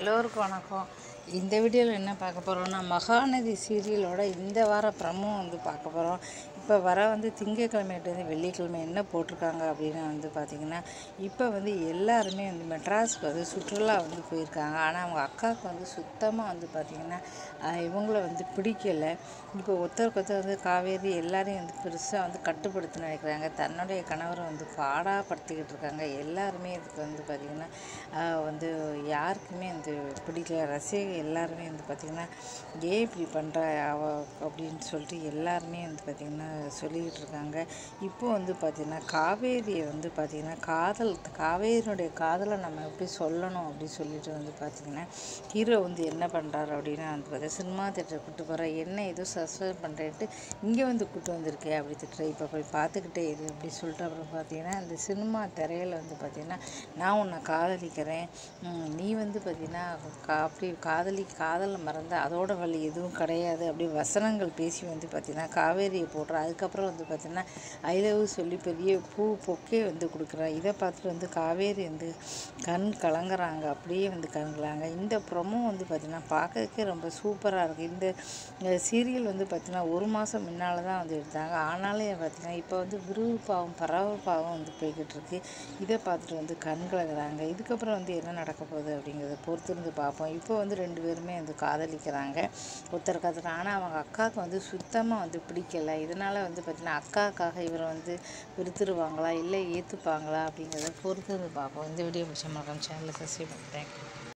எல்லோருக்கும் வணக்கம் இந்த வீடியோவில் என்ன பார்க்க போகிறோம்னா மகாநதி சீரியலோட இந்த வார ப்ரமோ வந்து பார்க்க போகிறோம் இப்போ வர வந்து திங்கக்கிழமையிலேருந்து வெள்ளிக்கிழமை என்ன போட்டிருக்காங்க அப்படின்னு வந்து பார்த்திங்கன்னா இப்போ வந்து எல்லாருமே வந்து மெட்ராஸ்க்கு வந்து சுற்றுலா வந்து போயிருக்காங்க ஆனால் அவங்க அக்காவுக்கு வந்து சுத்தமாக வந்து பார்த்திங்கன்னா ஆஹ், இவங்கள வந்து பிடிக்கலை இப்போ ஒருத்தருக்கு ஒருத்தர் வந்து காவேரி எல்லாரையும் வந்து பெருசாக வந்து கட்டுப்படுத்த நினைக்கிறாங்க தன்னுடைய கணவரை வந்து பாடாப்படுத்திக்கிட்டு இருக்காங்க எல்லாருமே இதுக்கு வந்து பார்த்திங்கன்னா ஆஹ், வந்து யாருக்குமே வந்து பிடிக்கல ரசிகர்கள் எல்லாருமே வந்து பார்த்திங்கன்னா ஏன் இப்படி பண்ணுற அவ அப்படின்னு சொல்லிட்டு எல்லாருமே வந்து பார்த்திங்கன்னா சொல்லிக்கிட்டு இருக்காங்க இப்போ வந்து பார்த்திங்கன்னா காவேரியை வந்து பார்த்திங்கன்னா காதல் காவேரியினுடைய காதலை நம்ம எப்படி சொல்லணும் அப்படின்னு சொல்லிட்டு வந்து பார்த்திங்கன்னா ஹீரோ வந்து என்ன பண்ணுறாரு அப்படின்னா வந்து பார்த்தா சினிமா தேட்டர் கூட்டு போகிற என்ன ஏதோ சஸ்பெண்ட் பண்ணுறேன்ட்டு இங்கே வந்து கூட்டு வந்திருக்கே அப்படி திட்டுற இப்போ போய் பார்த்துக்கிட்டே இரு அப்படி சொல்லிட்டு அப்புறம் பார்த்தீங்கன்னா அந்த சினிமா திரையில் வந்து பார்த்திங்கன்னா நான் உன்னை காதலிக்கிறேன் ம், நீ வந்து பார்த்திங்கன்னா கா அப்படி காதலி காதலை மறந்த அதோட வழி எதுவும் கிடையாது அப்படி வசனங்கள் பேசி வந்து பார்த்திங்கன்னா காவேரியை போடுற அதுக்கப்புறம் வந்து பார்த்திங்கன்னா ஐ லவ் சொல்லி பெரிய பூ பொக்கே வந்து கொடுக்குறா இதை பார்த்துட்டு வந்து காவேரி வந்து கண் கலங்குறாங்க அப்படியே வந்து கலங்குறாங்க இந்த ப்ரொமோ வந்து பார்த்திங்கன்னா பார்க்கறதுக்கே ரொம்ப சூப்பராக இருக்குது இந்த சீரியல் வந்து பார்த்திங்கன்னா ஒரு மாதம் முன்னால் தான் வந்து எடுத்தாங்க ஆனாலும் பார்த்திங்கன்னா இப்போ வந்து விறுவிறுப்பாகவும் பரபரப்பாகவும் வந்து போய்கிட்டு இருக்கு இதை பார்த்துட்டு வந்து கண் கலங்குறாங்க இதுக்கப்புறம் வந்து என்ன நடக்க போகுது அப்படிங்கிறத பொறுத்திருந்து பார்ப்போம் இப்போ வந்து ரெண்டு பேருமே வந்து காதலிக்கிறாங்க ஒருத்தர் கத்துறாங்க ஆனால் அவங்க அக்காவுக்கு வந்து சுத்தமாக வந்து பிடிக்கல இதனால் வந்து பார்த்திங்கன்னா அக்காக்காக இவரை வந்து வெறுத்துருவாங்களா இல்லை ஏற்றுப்பாங்களா அப்படிங்கிறத பொறுத்திருந்து பார்ப்போம் இந்த வீடியோ பிடிச்ச மறக்காம சேனலை சப்ஸ்கிரைப் பண்ணி தேங்க்யூ